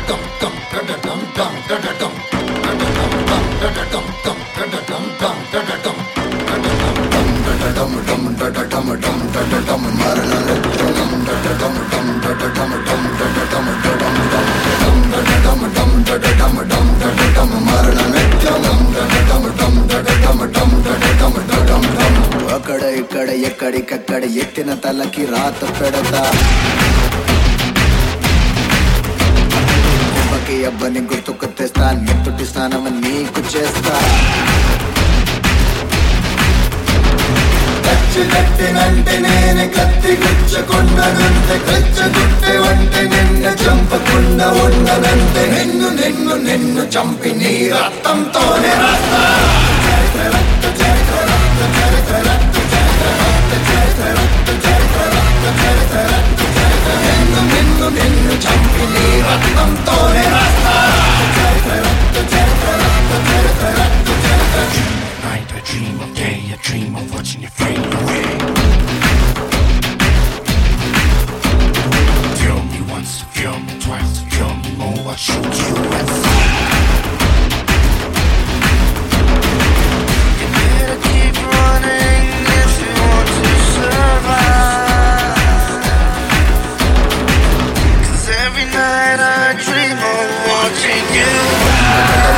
అక్కడ ఇక్కడ ఎక్కడికక్కడ ఎత్తిన తలకి రాత పెడతా కుమ్మకి అబ్బని గుర్తుకు తెస్తా నెత్తుటి స్నానం నీకు చేస్తా కచ్చి కట్టినంటే నేను కత్తి గుచ్చకుండనంతే కచ్చగుట్టే వంటే నిన్ను చంపకుండా ఉండనంతే నిన్ను నిన్ను నిన్ను చంపి నీ రక్తంతోనే రాస్తా నిన్ను నిన్ను నిన్ను చంపి నీ రక్తంతోనే రాస్తా Night I dream of day, I dream of watching you fade away. Feel me once, feel me twice, feel me more, I shoot you once. You better keep running if you want to survive. 'Cause every night I dream of watching you.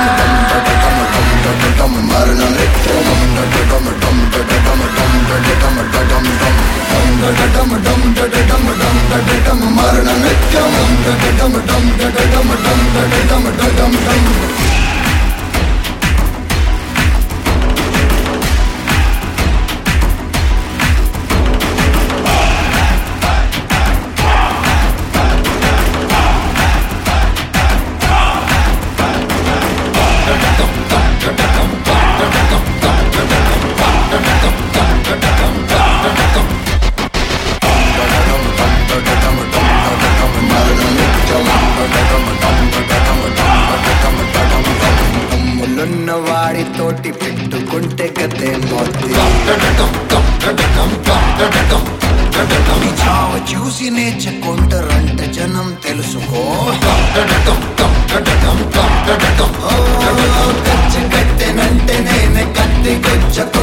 ముళ్ళున్న వాడితోటి పెట్టుకుంటే గతే మోతి నీ చావ చూసి నేర్చుకుంటారంట జనం తెలుసుకో ఓ, కచ్చి కట్టెనంటే నేనే కత్తి గుచ్చకు